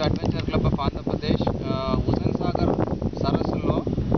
adventure club of Andhra Pradesh ఆ, హుసేన్ సాగర్ సరస్సులో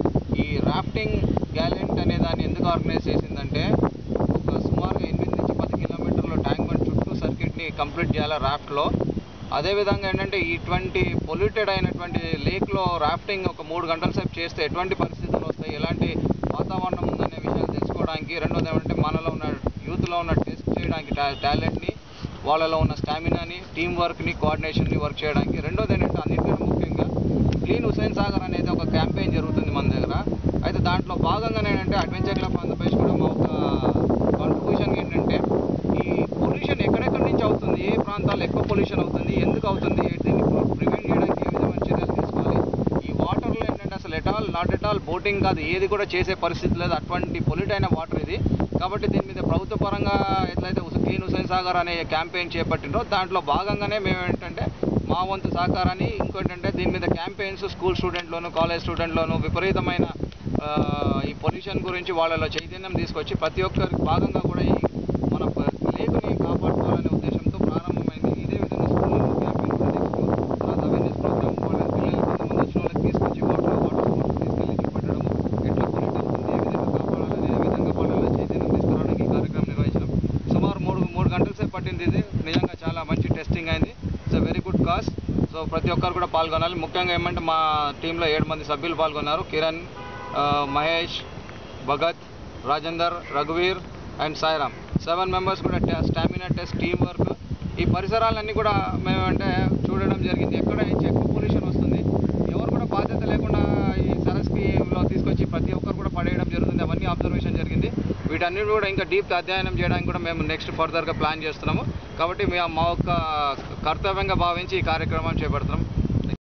ఈ రాఫ్టింగ్ గ్యాలెంట్ అనే దాన్ని ఎందుకు ఆర్గనైజ్ చేసిందంటే ఒక సుమారుగా ఎనిమిది నుంచి పది కిలోమీటర్ల ట్యాంక్ బండ్ చుట్టూ సర్క్యూట్ని కంప్లీట్ చేయాలి రాఫ్ట్లో అదేవిధంగా ఏంటంటే ఇటువంటి పొల్యూటెడ్ అయినటువంటి లేక్లో రాఫ్టింగ్ ఒక మూడు గంటల సేపు చేస్తే ఎటువంటి పరిస్థితులు వస్తాయి ఎలాంటి వాతావరణం ఉందనే విషయాలు తెలుసుకోవడానికి రెండోది ఏమంటే మనలో ఉన్న యూత్లో ఉన్న టెస్ట్ చేయడానికి టా టాలెంట్ని వాళ్ళలో ఉన్న స్టామినాని టీం వర్క్ని కోఆర్డినేషన్ని వర్క్ చేయడానికి రెండోది ఏంటంటే అన్నింటికన్నా ముఖ్యంగా క్లీన్ హుసేన్ సాగర్ అనేది ఒక క్యాంపెయిన్ జరుగుతుంది మన దగ్గర అయితే దాంట్లో భాగంగానే ఏంటంటే అడ్వెంచర్ క్లబ్ ఆంధ్రప్రదేశ్ కూడా మా ఒక కాంట్రిబ్యూషన్ ఏంటంటే ఈ పొల్యూషన్ ఎక్కడెక్కడి నుంచి అవుతుంది ఏ ప్రాంతాల్లో ఎక్కువ పొల్యూషన్ అవుతుంది ఎందుకు అవుతుంది దీన్ని ప్రివెంట్ చేయడానికి ఏ విధమైన చర్యలు తీసుకోవాలి ఈ వాటర్లో ఏంటంటే అసలు ఎటాల్ నాట్ ఎటాల్ బోటింగ్ కాదు ఏది కూడా చేసే పరిస్థితి లేదు అటువంటి పొల్యూట్ అయిన వాటర్ ఇది కాబట్టి దీని మీద ప్రభుత్వ పరంగా ఎట్లయితే హుస్- క్లీన్ హుసేన్ సాగర్ అనే క్యాంపెయిన్ చేపట్టినో దాంట్లో భాగంగానే మేము ఏంటంటే మా వంతు సహకారాన్ని ఇంకోటంటే దీని మీద క్యాంపెయిన్స్ స్కూల్ స్టూడెంట్లోను కాలేజ్ స్టూడెంట్లోను విపరీతమైన ఆ, ఈ పొల్యూషన్ గురించి వాళ్ళలో చైతన్యం తీసుకొచ్చి ప్రతి ఒక్కరికి భాగంగా కూడా ఈ మన ప- లేకుని కాపాడుకోవాలనే ఉద్దేశంతో ప్రారంభమైంది ఇదే విధంగా స్కూల్లో క్యాంపెయిన్ కూడా నెక్స్ట్ తర్వాత అవేర్నెస్ ప్రోగ్రామ్ వాళ్ళ పిల్లలు కొంతమంది వచ్చిన వాళ్ళకి తీసుకొచ్చి వాటర్ వాటర్ స్పోర్ట్స్ తీసుకెళ్ళి చూపెట్టడం ఎట్లా పొల్యూట్ అవుతుంది ఏ విధంగా కాపాడాలని ఏ విధంగా వాళ్ళలో చైతన్యం తీసుకురావడానికి ఈ కార్యక్రమం నిర్వహించాం సుమారు మూడు మూడు గంటల సేపు పట్టింది ఇది నిజంగా చాలా మంచి టెస్టింగ్ అయింది it's very good cause so ప్రతి ఒక్కరు కూడా పాల్గొనాలి ముఖ్యంగా ఏమంటే మా టీంలో ఏడు మంది సభ్యులు పాల్గొన్నారు కిరణ్ ఆ, మహేష్ భగత్ రాజేందర్ రఘువీర్ అండ్ సాయిరామ్ సెవెన్ మెంబర్స్ కూడా స్టామినా టెస్ట్ టీం వర్క్ ఈ పరిసరాలన్నీ కూడా మేము అంటే చూడడం జరిగింది ఎక్కడ నుంచి ఎక్కువ పొల్యూషన్ వస్తుంది ఎవరు కూడా బాధ్యత లేకుండా ఈ సరస్కి లో తీసుకొచ్చి ప్రతి ఒక్కరు కూడా పడేయడం జరుగుతుంది అవన్నీ అబ్జర్వేషన్ జరిగింది వీటన్నిటి కూడా ఇంకా డీప్ అధ్యయనం చేయడానికి కూడా మేము నెక్స్ట్ ఫర్దర్గా ప్లాన్ చేస్తున్నాము కాబట్టి మేము మా యొక్క కర్తవ్యంగా భావించి ఈ కార్యక్రమం చేపడుతున్నాం